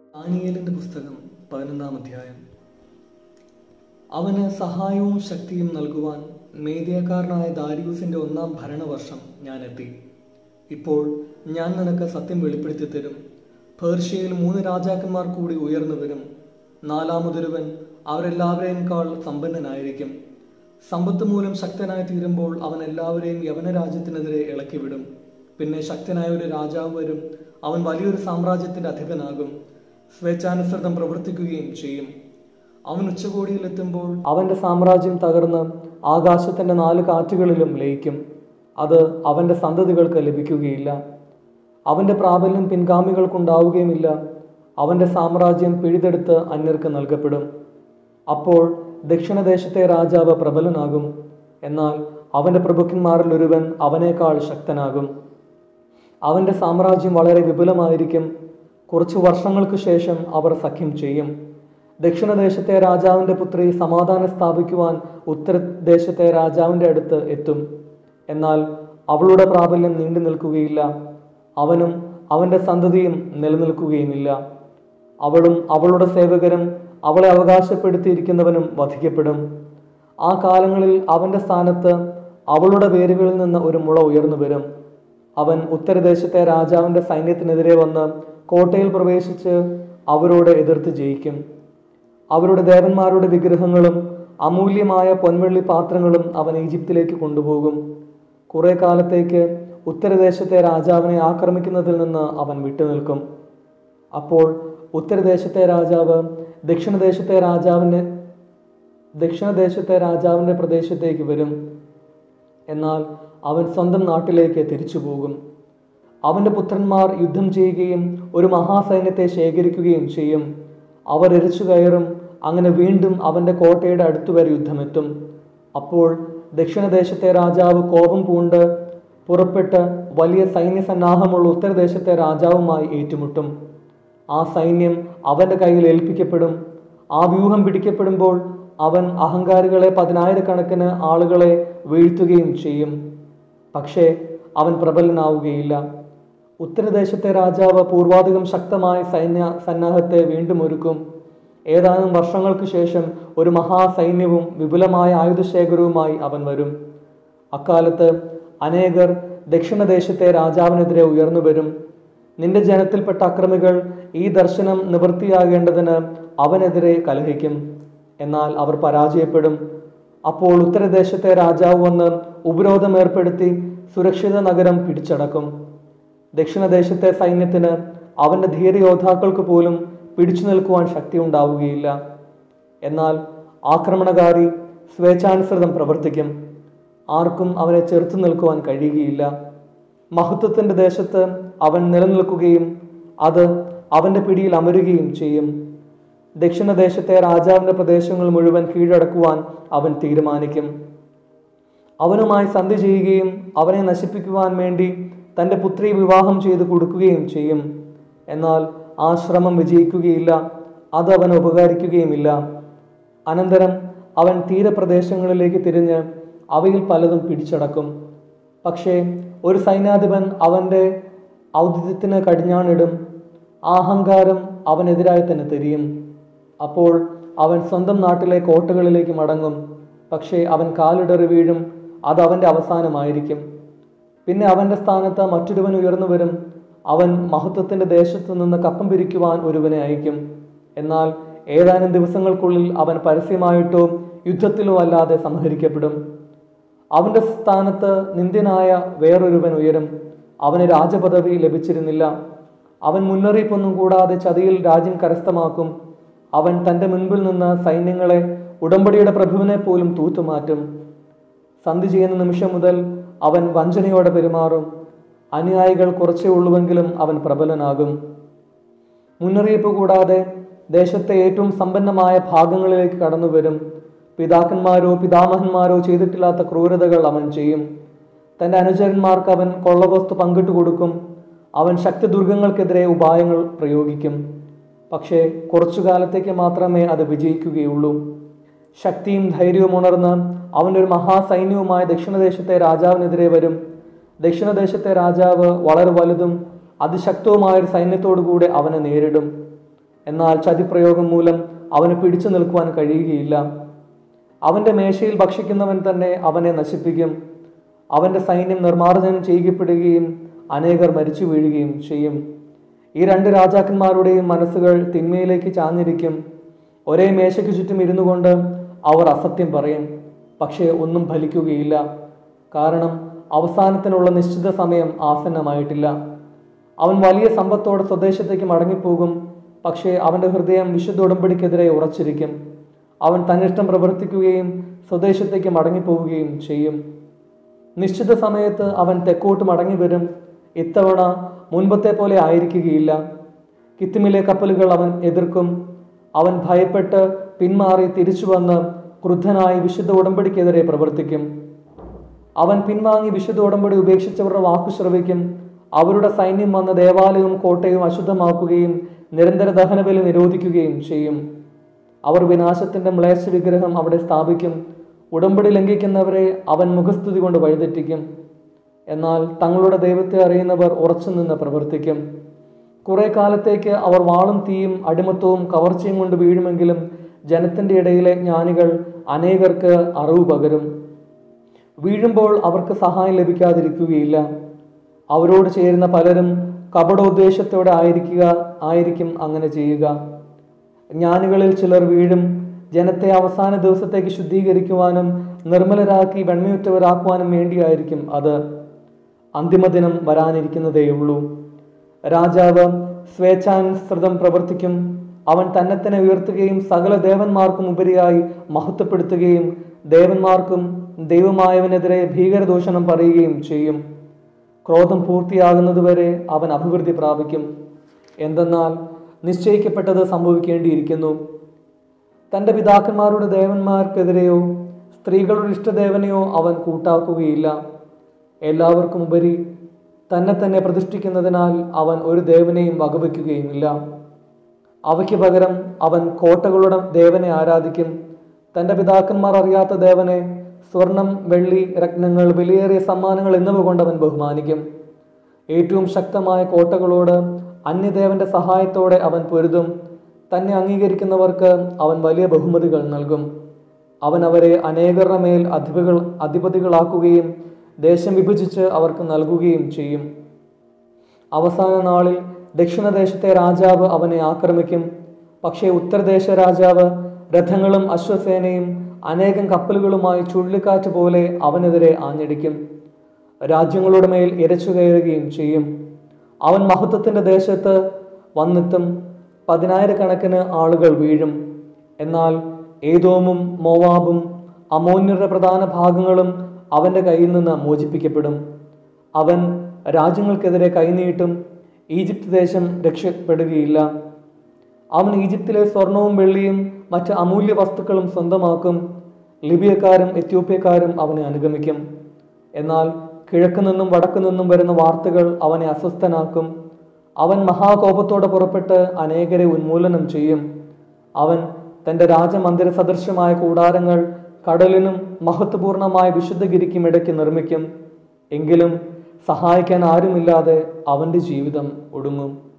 ദാനിയേലിന്റെ പുസ്തകം പതിനൊന്നാം അധ്യായം അവന് സഹായവും ശക്തിയും നൽകുവാൻ മേദിയക്കാരനായ ദാരിയൂസിന്റെ ഒന്നാം ഭരണവർഷം ഞാൻ എത്തി ഇപ്പോൾ ഞാൻ നിനക്ക് സത്യം വെളിപ്പെടുത്തി തരും പേർഷ്യയിൽ മൂന്ന് രാജാക്കന്മാർ കൂടി ഉയർന്നു വരും നാലാമതൊരുവൻ അവരെല്ലാവരെയുംക്കാൾ സമ്പന്നനായിരിക്കും സമ്പത്ത് മൂലം ശക്തനായി തീരുമ്പോൾ അവൻ എല്ലാവരെയും യവന രാജ്യത്തിനെതിരെ ഇളക്കിവിടും പിന്നെ ശക്തനായ ഒരു രാജാവ് വരും അവൻ വലിയൊരു സാമ്രാജ്യത്തിന്റെ അധിപനാകും സ്വേച്ഛാനുസൃതം പ്രവർത്തിക്കുകയും ചെയ്യും അവൻ ഉച്ചകോടിയിലെത്തുമ്പോൾ അവന്റെ സാമ്രാജ്യം തകർന്ന് ആകാശത്തിന്റെ നാല് കാറ്റുകളിലും ലയിക്കും അത് അവന്റെ സന്തതികൾക്ക് ലഭിക്കുകയില്ല അവന്റെ പ്രാബല്യം പിൻഗാമികൾക്കുണ്ടാവുകയുമില്ല അവന്റെ സാമ്രാജ്യം പിഴുതെടുത്ത് അന്യർക്ക് നൽകപ്പെടും അപ്പോൾ ദക്ഷിണദേശത്തെ രാജാവ് പ്രബലനാകും എന്നാൽ അവന്റെ പ്രഭുക്കന്മാരിൽ ഒരുവൻ അവനേക്കാൾ ശക്തനാകും അവന്റെ സാമ്രാജ്യം വളരെ വിപുലമായിരിക്കും കുറച്ചു വർഷങ്ങൾക്ക് ശേഷം അവർ സഖ്യം ചെയ്യും ദക്ഷിണദേശത്തെ രാജാവിന്റെ പുത്രി സമാധാനം സ്ഥാപിക്കുവാൻ ഉത്തരദേശത്തെ രാജാവിന്റെ അടുത്ത് എത്തും എന്നാൽ അവളുടെ പ്രാബല്യം നീണ്ടു നിൽക്കുകയില്ല അവനും അവന്റെ സന്തതിയും നിലനിൽക്കുകയുമില്ല അവളും അവളുടെ സേവകരും അവളെ അവകാശപ്പെടുത്തിയിരിക്കുന്നവനും വധിക്കപ്പെടും ആ കാലങ്ങളിൽ അവന്റെ സ്ഥാനത്ത് അവളുടെ വേരുകളിൽ നിന്ന് ഒരു മുള ഉയർന്നു വരും അവൻ ഉത്തരദേശത്തെ രാജാവിന്റെ സൈന്യത്തിനെതിരെ വന്ന് കോട്ടയിൽ പ്രവേശിച്ച് അവരോട് എതിർത്ത് ജയിക്കും അവരുടെ ദേവന്മാരുടെ വിഗ്രഹങ്ങളും അമൂല്യമായ പൊൻവെള്ളി പാത്രങ്ങളും അവൻ ഈജിപ്തിലേക്ക് കൊണ്ടുപോകും കുറെ കാലത്തേക്ക് ഉത്തരദേശത്തെ രാജാവിനെ ആക്രമിക്കുന്നതിൽ നിന്ന് അവൻ വിട്ടുനിൽക്കും അപ്പോൾ ഉത്തരദേശത്തെ രാജാവ് ദക്ഷിണദേശത്തെ രാജാവിന് ദക്ഷിണദേശത്തെ രാജാവിന്റെ പ്രദേശത്തേക്ക് വരും എന്നാൽ അവൻ സ്വന്തം നാട്ടിലേക്ക് തിരിച്ചു പോകും അവന്റെ പുത്രന്മാർ യുദ്ധം ചെയ്യുകയും ഒരു മഹാസൈന്യത്തെ ശേഖരിക്കുകയും ചെയ്യും അവർ എരിച്ചു കയറും അങ്ങനെ വീണ്ടും അവന്റെ കോട്ടയുടെ അടുത്തുവരെ യുദ്ധമെത്തും അപ്പോൾ ദക്ഷിണദേശത്തെ രാജാവ് കോപം പൂണ്ട് പുറപ്പെട്ട് വലിയ സൈന്യസന്നാഹമുള്ള ഉത്തരദേശത്തെ രാജാവുമായി ഏറ്റുമുട്ടും ആ സൈന്യം അവന്റെ കയ്യിൽ ഏൽപ്പിക്കപ്പെടും ആ വ്യൂഹം പിടിക്കപ്പെടുമ്പോൾ അവൻ അഹങ്കാരികളെ പതിനായിരക്കണക്കിന് ആളുകളെ വീഴ്ത്തുകയും ചെയ്യും പക്ഷേ അവൻ പ്രബലനാവുകയില്ല ഉത്തരദേശത്തെ രാജാവ് പൂർവാധികം ശക്തമായ സൈന്യ സന്നാഹത്തെ വീണ്ടും ഒരുക്കും ഏതാനും വർഷങ്ങൾക്ക് ശേഷം ഒരു മഹാസൈന്യവും വിപുലമായ ആയുധശേഖരവുമായി അവൻ വരും അക്കാലത്ത് അനേകർ ദക്ഷിണദേശത്തെ രാജാവിനെതിരെ ഉയർന്നു വരും നിന്റെ ജനത്തിൽപ്പെട്ട അക്രമികൾ ഈ ദർശനം നിവൃത്തിയാകേണ്ടതിന് അവനെതിരെ കലഹിക്കും എന്നാൽ അവർ പരാജയപ്പെടും അപ്പോൾ ഉത്തരദേശത്തെ രാജാവ് വന്ന് ഉപരോധം ഏർപ്പെടുത്തി സുരക്ഷിത നഗരം പിടിച്ചടക്കും ദക്ഷിണദേശത്തെ സൈന്യത്തിന് അവന്റെ ധീരയോദ്ധാക്കൾക്ക് പോലും പിടിച്ചു നിൽക്കുവാൻ ശക്തി ഉണ്ടാവുകയില്ല എന്നാൽ ആക്രമണകാരി സ്വേച്ഛാനുസൃതം പ്രവർത്തിക്കും ആർക്കും അവനെ ചെറുത്തു നിൽക്കുവാൻ കഴിയുകയില്ല മഹത്വത്തിന്റെ ദേശത്ത് അവൻ നിലനിൽക്കുകയും അത് അവന്റെ പിടിയിൽ അമരുകയും ചെയ്യും ദക്ഷിണദേശത്തെ രാജാവിന്റെ പ്രദേശങ്ങൾ മുഴുവൻ കീഴടക്കുവാൻ അവൻ തീരുമാനിക്കും അവനുമായി സന്ധി ചെയ്യുകയും അവനെ നശിപ്പിക്കുവാൻ വേണ്ടി തന്റെ പുത്രി വിവാഹം ചെയ്തു കൊടുക്കുകയും ചെയ്യും എന്നാൽ ആ ശ്രമം വിജയിക്കുകയില്ല അത് അവന് ഉപകരിക്കുകയുമില്ല അനന്തരം അവൻ തീരപ്രദേശങ്ങളിലേക്ക് തിരിഞ്ഞ് അവയിൽ പലതും പിടിച്ചടക്കും പക്ഷേ ഒരു സൈന്യാധിപൻ അവന്റെ ഔദ്യത്തിന് കടിഞ്ഞാണിടും ആ അഹങ്കാരം അവനെതിരായി തന്നെ തിരിയും അപ്പോൾ അവൻ സ്വന്തം നാട്ടിലെ കോട്ടകളിലേക്ക് മടങ്ങും പക്ഷേ അവൻ കാലിടറി വീഴും അത് അവന്റെ അവസാനമായിരിക്കും പിന്നെ അവന്റെ സ്ഥാനത്ത് മറ്റൊരുവൻ ഉയർന്നു വരും അവൻ മഹത്വത്തിന്റെ ദേശത്തു നിന്ന് കപ്പം പിരിക്കുവാൻ ഒരുവനെ അയക്കും എന്നാൽ ഏതാനും ദിവസങ്ങൾക്കുള്ളിൽ അവൻ പരസ്യമായിട്ടോ യുദ്ധത്തിലോ അല്ലാതെ സംഹരിക്കപ്പെടും അവന്റെ സ്ഥാനത്ത് നിന്ദ്യനായ വേറൊരുവൻ ഉയരും അവന് രാജപദവി ലഭിച്ചിരുന്നില്ല അവൻ മുന്നറിയിപ്പൊന്നും കൂടാതെ ചതിയിൽ രാജ്യം കരസ്ഥമാക്കും അവൻ തന്റെ മുൻപിൽ നിന്ന് സൈന്യങ്ങളെ ഉടമ്പടിയുടെ പ്രഭുവിനെ പോലും തൂത്തുമാറ്റും സന്ധി ചെയ്യുന്ന നിമിഷം മുതൽ അവൻ വഞ്ചനയോടെ പെരുമാറും അനുയായികൾ കുറച്ചേ ഉള്ളുവെങ്കിലും അവൻ പ്രബലനാകും മുന്നറിയിപ്പ് കൂടാതെ ദേശത്തെ ഏറ്റവും സമ്പന്നമായ ഭാഗങ്ങളിലേക്ക് കടന്നുവരും പിതാക്കന്മാരോ പിതാമഹന്മാരോ ചെയ്തിട്ടില്ലാത്ത ക്രൂരതകൾ അവൻ ചെയ്യും തന്റെ അനുചരന്മാർക്ക് അവൻ കൊള്ളവസ്തു പങ്കിട്ടു കൊടുക്കും അവൻ ശക്തി ദുർഗങ്ങൾക്കെതിരെ ഉപായങ്ങൾ പ്രയോഗിക്കും പക്ഷേ കുറച്ചു കാലത്തേക്ക് മാത്രമേ അത് വിജയിക്കുകയുള്ളൂ ശക്തിയും ധൈര്യവും ഉണർന്ന് അവൻ്റെ ഒരു മഹാസൈന്യവുമായി ദക്ഷിണദേശത്തെ രാജാവിനെതിരെ വരും ദക്ഷിണദേശത്തെ രാജാവ് വളരെ വലുതും അതിശക്തവുമായ ഒരു സൈന്യത്തോടു കൂടെ അവനെ നേരിടും എന്നാൽ ചതിപ്രയോഗം മൂലം അവന് പിടിച്ചു നിൽക്കുവാൻ കഴിയുകയില്ല അവന്റെ മേശയിൽ ഭക്ഷിക്കുന്നവൻ തന്നെ അവനെ നശിപ്പിക്കും അവന്റെ സൈന്യം നിർമ്മാർജ്ജനം ചെയ്യപ്പെടുകയും അനേകർ മരിച്ചു വീഴുകയും ചെയ്യും ഈ രണ്ട് രാജാക്കന്മാരുടെയും മനസ്സുകൾ തിന്മയിലേക്ക് ചാഞ്ഞിരിക്കും ഒരേ മേശയ്ക്ക് ചുറ്റും ഇരുന്നു കൊണ്ട് അവർ അസത്യം പറയും പക്ഷേ ഒന്നും ഫലിക്കുകയില്ല കാരണം അവസാനത്തിനുള്ള നിശ്ചിത സമയം ആസന്നമായിട്ടില്ല അവൻ വലിയ സമ്പത്തോടെ സ്വദേശത്തേക്ക് മടങ്ങിപ്പോകും പക്ഷേ അവന്റെ ഹൃദയം വിശുദ്ധ ഉടമ്പടിക്കെതിരെ ഉറച്ചിരിക്കും അവൻ തന്നിഷ്ടം പ്രവർത്തിക്കുകയും സ്വദേശത്തേക്ക് മടങ്ങിപ്പോവുകയും ചെയ്യും നിശ്ചിത സമയത്ത് അവൻ തെക്കോട്ട് മടങ്ങി വരും ഇത്തവണ മുൻപത്തെ പോലെ ആയിരിക്കുകയില്ല കിത്തിമിലെ കപ്പലുകൾ അവൻ എതിർക്കും അവൻ ഭയപ്പെട്ട് പിന്മാറി തിരിച്ചു വന്ന് ക്രുദ്ധനായി വിശുദ്ധ ഉടമ്പടിക്കെതിരെ പ്രവർത്തിക്കും അവൻ പിൻവാങ്ങി വിശുദ്ധ ഉടമ്പടി ഉപേക്ഷിച്ചവരുടെ വാക്കു ശ്രവിക്കും അവരുടെ സൈന്യം വന്ന് ദേവാലയവും കോട്ടയും അശുദ്ധമാക്കുകയും നിരന്തര ദഹനബലി നിരോധിക്കുകയും ചെയ്യും അവർ വിനാശത്തിന്റെ മ്ലേച്ഛ വിഗ്രഹം അവിടെ സ്ഥാപിക്കും ഉടമ്പടി ലംഘിക്കുന്നവരെ അവൻ മുഖസ്തുതി കൊണ്ട് വഴിതെറ്റിക്കും എന്നാൽ തങ്ങളുടെ ദൈവത്തെ അറിയുന്നവർ ഉറച്ചു നിന്ന് പ്രവർത്തിക്കും കുറെ കാലത്തേക്ക് അവർ വാളും തീയും അടിമത്തവും കവർച്ചയും കൊണ്ട് വീഴുമെങ്കിലും ജനത്തിന്റെ ഇടയിലെ ജ്ഞാനികൾ അനേകർക്ക് അറിവ് പകരും വീഴുമ്പോൾ അവർക്ക് സഹായം ലഭിക്കാതിരിക്കുകയില്ല അവരോട് ചേരുന്ന പലരും കപടോദ്ദേശത്തോടെ ആയിരിക്കുക ആയിരിക്കും അങ്ങനെ ചെയ്യുക ജ്ഞാനികളിൽ ചിലർ വീഴും ജനത്തെ അവസാന ദിവസത്തേക്ക് ശുദ്ധീകരിക്കുവാനും നിർമ്മലരാക്കി വെണ്മയുറ്റവരാക്കുവാനും വേണ്ടിയായിരിക്കും അത് അന്തിമദിനം വരാനിരിക്കുന്നതേയുള്ളൂ രാജാവ് സ്വേച്ഛാനുസൃതം പ്രവർത്തിക്കും അവൻ തന്നെ തന്നെ ഉയർത്തുകയും സകല ദേവന്മാർക്കും ഉപരിയായി മഹത്വപ്പെടുത്തുകയും ദേവന്മാർക്കും ദൈവമായവനെതിരെ ഭീകരദൂഷണം പറയുകയും ചെയ്യും ക്രോധം പൂർത്തിയാകുന്നതുവരെ അവൻ അഭിവൃദ്ധി പ്രാപിക്കും എന്തെന്നാൽ നിശ്ചയിക്കപ്പെട്ടത് സംഭവിക്കേണ്ടിയിരിക്കുന്നു തന്റെ പിതാക്കന്മാരുടെ ദേവന്മാർക്കെതിരെയോ സ്ത്രീകളുടെ ഇഷ്ടദേവനെയോ അവൻ കൂട്ടാക്കുകയില്ല എല്ലാവർക്കും ഉപരി തന്നെ തന്നെ പ്രതിഷ്ഠിക്കുന്നതിനാൽ അവൻ ഒരു ദേവനെയും വകവയ്ക്കുകയുമില്ല അവയ്ക്ക് പകരം അവൻ കോട്ടകളുടെ ദേവനെ ആരാധിക്കും തന്റെ പിതാക്കന്മാർ അറിയാത്ത ദേവനെ സ്വർണം വെള്ളി രത്നങ്ങൾ വിലയേറിയ സമ്മാനങ്ങൾ എന്നിവ കൊണ്ട് അവൻ ബഹുമാനിക്കും ഏറ്റവും ശക്തമായ കോട്ടകളോട് അന്യദേവന്റെ സഹായത്തോടെ അവൻ പൊരുതും തന്നെ അംഗീകരിക്കുന്നവർക്ക് അവൻ വലിയ ബഹുമതികൾ നൽകും അവൻ അവരെ അനേകരുടെ മേൽ അധിപകൾ അധിപതികളാക്കുകയും ദേശം വിഭജിച്ച് അവർക്ക് നൽകുകയും ചെയ്യും അവസാന നാളിൽ ദക്ഷിണദേശത്തെ രാജാവ് അവനെ ആക്രമിക്കും പക്ഷേ ഉത്തരദേശ രാജാവ് രഥങ്ങളും അശ്വസേനയും അനേകം കപ്പലുകളുമായി ചുഴലിക്കാറ്റ് പോലെ അവനെതിരെ ആഞ്ഞടിക്കും രാജ്യങ്ങളുടെ മേൽ ഇരച്ചു കയറുകയും ചെയ്യും അവൻ മഹത്വത്തിന്റെ ദേശത്ത് വന്നെത്തും പതിനായിരക്കണക്കിന് ആളുകൾ വീഴും എന്നാൽ ഏതോമും മോവാബും അമോന്യരുടെ പ്രധാന ഭാഗങ്ങളും അവന്റെ കയ്യിൽ നിന്ന് മോചിപ്പിക്കപ്പെടും അവൻ രാജ്യങ്ങൾക്കെതിരെ കൈനീട്ടും ഈജിപ്ത് ദേശം രക്ഷപ്പെടുകയില്ല അവൻ ഈജിപ്തിലെ സ്വർണവും വെള്ളിയും മറ്റ് അമൂല്യ വസ്തുക്കളും സ്വന്തമാക്കും ലിബിയക്കാരും എത്യോപ്യക്കാരും അവനെ അനുഗമിക്കും എന്നാൽ കിഴക്ക് നിന്നും വടക്കു നിന്നും വരുന്ന വാർത്തകൾ അവനെ അസ്വസ്ഥനാക്കും അവൻ മഹാകോപത്തോടെ പുറപ്പെട്ട് അനേകരെ ഉന്മൂലനം ചെയ്യും അവൻ തന്റെ രാജമന്ദിര സദൃശ്യമായ കൂടാരങ്ങൾ കടലിനും മഹത്വപൂർണമായ വിശുദ്ധഗിരിക്കും ഇടയ്ക്ക് നിർമ്മിക്കും എങ്കിലും സഹായിക്കാൻ ആരുമില്ലാതെ അവന്റെ ജീവിതം ഒടുങ്ങും